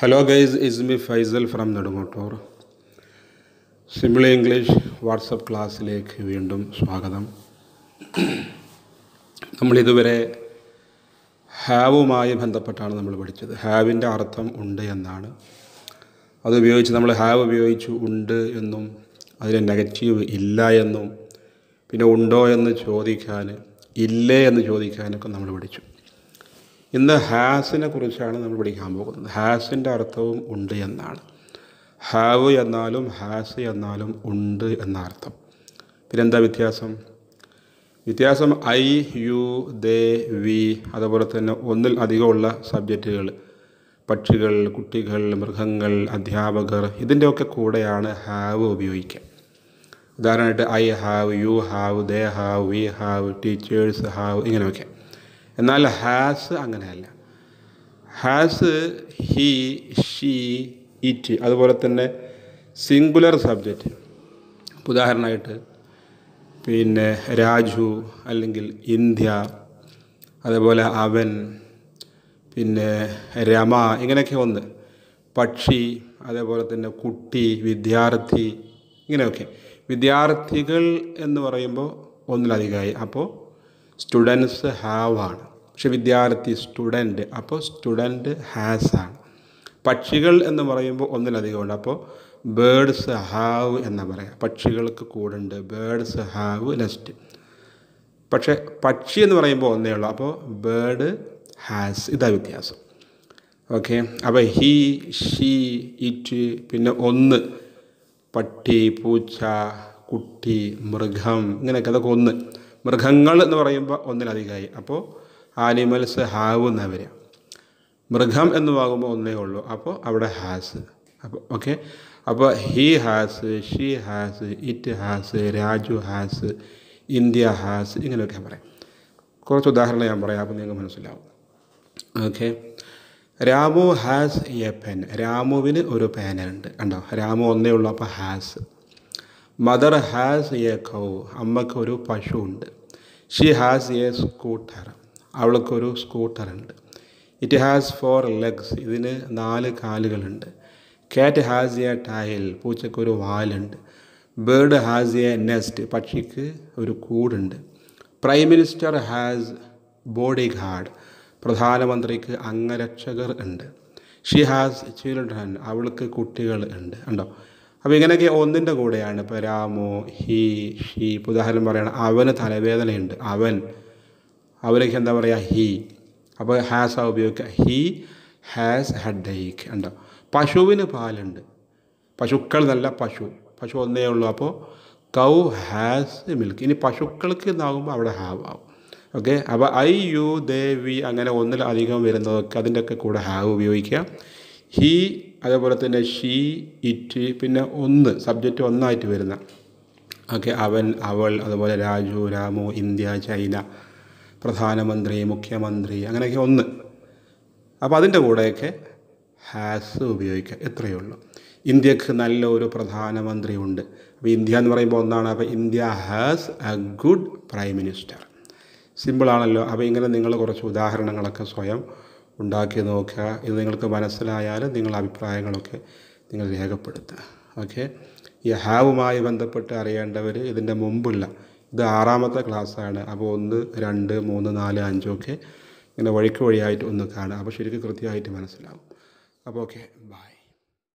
hello guys is me Faisal from Nedungottur simple English WhatsApp ക്ലാസ്സിലേക്ക് വീണ്ടും സ്വാഗതം നമ്മളിതുവരെ ഹാവുമായി ബന്ധപ്പെട്ടാണ് നമ്മൾ പഠിച്ചത് ഹാവിൻ്റെ അർത്ഥം ഉണ്ട് എന്നാണ് അത് ഉപയോഗിച്ച് നമ്മൾ ഹാവ് ഉപയോഗിച്ചു ഉണ്ട് എന്നും അതിന് നെഗറ്റീവ് ഇല്ല എന്നും പിന്നെ ഉണ്ടോ എന്ന് ചോദിക്കാൻ ഇല്ലേ എന്ന് ചോദിക്കാനൊക്കെ നമ്മൾ പഠിച്ചു ഇന്ന് ഹാസിനെ കുറിച്ചാണ് നമ്മൾ പഠിക്കാൻ പോകുന്നത് ഹാസിൻ്റെ അർത്ഥവും ഉണ്ട് എന്നാണ് ഹാവ് എന്നാലും ഹാസ് എന്നാലും ഉണ്ട് എന്ന അർത്ഥം പിന്നെന്താ വ്യത്യാസം വ്യത്യാസം ഐ യു ദേ വി അതുപോലെ തന്നെ ഒന്നിൽ അധികമുള്ള സബ്ജക്റ്റുകൾ പക്ഷികൾ കുട്ടികൾ മൃഗങ്ങൾ അധ്യാപകർ ഇതിൻ്റെയൊക്കെ കൂടെയാണ് ഹാവ് ഉപയോഗിക്കുക ഉദാഹരണമായിട്ട് I have you have they have we have teachers have ഇങ്ങനെയൊക്കെ എന്നാൽ ഹാസ് അങ്ങനെയല്ല ഹാസ് ഹി ഷീ ഇറ്റ് അതുപോലെ തന്നെ സിംഗുലർ സബ്ജക്റ്റ് ഉദാഹരണമായിട്ട് പിന്നെ രാജു അല്ലെങ്കിൽ ഇന്ത്യ അതേപോലെ അവൻ പിന്നെ രമ ഇങ്ങനെയൊക്കെ ഒന്ന് പക്ഷി അതേപോലെ തന്നെ കുട്ടി വിദ്യാർത്ഥി ഇങ്ങനെയൊക്കെ വിദ്യാർത്ഥികൾ എന്ന് പറയുമ്പോൾ ഒന്നിലധികമായി അപ്പോൾ സ്റ്റുഡൻസ് ഹാവ് ആണ് പക്ഷെ വിദ്യാർത്ഥി സ്റ്റുഡൻറ്റ് അപ്പോൾ സ്റ്റുഡൻറ്റ് ഹാസ് ആണ് പക്ഷികൾ എന്ന് പറയുമ്പോൾ ഒന്നിലധികമുണ്ട് അപ്പോൾ ബേഡ്സ് ഹാവ് എന്ന് പറയാം പക്ഷികൾക്ക് കൂടുണ്ട് ബേഡ്സ് ഹാവ് നെസ്റ്റ് പക്ഷേ പക്ഷി എന്ന് പറയുമ്പോൾ ഒന്നേ ഉള്ളൂ അപ്പോൾ ബേഡ് ഹാസ് ഇതാ വ്യത്യാസം ഓക്കെ അപ്പോൾ ഹീ ഷീ ഇറ്റ് പിന്നെ ഒന്ന് പട്ടി പൂച്ച കുട്ടി മൃഗം ഇങ്ങനെയൊക്കെ അതൊക്കെ ഒന്ന് മൃഗങ്ങൾ എന്ന് പറയുമ്പോൾ ഒന്നിലധികമായി അപ്പോൾ ആനിമൽസ് ഹാവ് എന്നാ വരിക മൃഗം എന്ന് പറയുമ്പോൾ ഒന്നേ ഉള്ളൂ അപ്പോൾ അവിടെ ഹാസ് അപ്പോൾ ഓക്കെ അപ്പോൾ he has she has it has Raju has India has ഇങ്ങനെയൊക്കെ പറയാം കുറച്ച് ഉദാഹരണം ഞാൻ പറയാം അപ്പോൾ നിങ്ങൾക്ക് മനസ്സിലാവും okay Ramu has a pen രാമുവിന് ഒരു പേനുണ്ട് കണ്ടോ രാമു ഒന്നേ ഉള്ളൂ അപ്പോൾ has mother has a cow അമ്മയ്ക്ക് ഒരു പശു ഉണ്ട് ഷീ ഹാസ് എ സ്കൂട്ടർ അവൾക്കൊരു സ്കൂട്ടറുണ്ട് ഇറ്റ് ഹാസ് ഫോർ ലെഗ്സ് ഇതിന് നാല് കാലുകളുണ്ട് കാറ്റ് ഹാസ് എ ടൈൽ പൂച്ചയ്ക്കൊരു വാലുണ്ട് ബേർഡ് ഹാസ് എ നെസ്റ്റ് പക്ഷിക്ക് ഒരു കൂടുണ്ട് prime minister has bodyguard പ്രധാനമന്ത്രിക്ക് അംഗരക്ഷകർ ഉണ്ട് ഷീ ഹാസ് ചിൽഡ്രൻ അവൾക്ക് കുട്ടികൾ ഉണ്ട് ഉണ്ടോ അപ്പോൾ ഇങ്ങനെയൊക്കെ ഒന്നിൻ്റെ കൂടെയാണ് ഇപ്പോൾ രാമോ ഹീ ഷീ ഇപ്പോൾ ഉദാഹരണം പറയുകയാണ് അവന് തലവേദനയുണ്ട് അവൻ അവരൊക്കെ എന്താ പറയുക ഹീ അപ്പോൾ ഹാസ് ആ ഉപയോഗിക്കുക ഹീ ഹാസ് ഹെഡ് ഏക്ക് ഉണ്ടോ പശുവിന് പാലുണ്ട് പശുക്കൾ നല്ല പശു പശു ഒന്നേ ഉള്ളൂ അപ്പോൾ കൗ ഹാസ് മിൽക്ക് ഇനി പശുക്കൾക്ക് എന്നാകുമ്പോൾ അവിടെ ഹാവ് ആവും ഓക്കെ അപ്പോൾ ഐ യു ദേ വി അങ്ങനെ ഒന്നിലധികം വരുന്നതൊക്കെ അതിൻ്റെയൊക്കെ കൂടെ ഹാവ് ഉപയോഗിക്കുക ഹീ അതേപോലെ തന്നെ ഷീ ഇറ്റ് പിന്നെ ഒന്ന് സബ്ജക്റ്റ് ഒന്നായിട്ട് വരുന്ന ഓക്കെ അവൻ അവൾ അതുപോലെ രാജു രാമു ഇന്ത്യ ചൈന പ്രധാനമന്ത്രി മുഖ്യമന്ത്രി അങ്ങനെയൊക്കെ ഒന്ന് അപ്പോൾ അതിൻ്റെ കൂടെയൊക്കെ ഹാസ് ഉപയോഗിക്കുക എത്രയേ ഉള്ളൂ ഇന്ത്യക്ക് നല്ല ഒരു പ്രധാനമന്ത്രി ഉണ്ട് അപ്പോൾ ഇന്ത്യ എന്ന് പറയുമ്പോൾ ഒന്നാണ് അപ്പോൾ India has a good prime minister സിമ്പിളാണല്ലോ അപ്പോൾ ഇങ്ങനെ നിങ്ങൾ കുറച്ച് ഉദാഹരണങ്ങളൊക്കെ സ്വയം ഉണ്ടാക്കി നോക്കുക ഇത് നിങ്ങൾക്ക് മനസ്സിലായാൽ നിങ്ങളുടെ അഭിപ്രായങ്ങളൊക്കെ നിങ്ങൾ രേഖപ്പെടുത്തുക ഓക്കെ ഈ ഹാവുമായി ബന്ധപ്പെട്ട് അറിയേണ്ടവർ ഇതിൻ്റെ മുമ്പുള്ള ഇത് ആറാമത്തെ ക്ലാസ്സാണ് അപ്പോൾ ഒന്ന് രണ്ട് മൂന്ന് നാല് അഞ്ചൊക്കെ ഇങ്ങനെ വഴിക്ക് വഴിയായിട്ട് ഒന്ന് കാണുക അപ്പോൾ ശരിക്കും കൃത്യമായിട്ട് മനസ്സിലാവും അപ്പോൾ ഓക്കെ ബായ്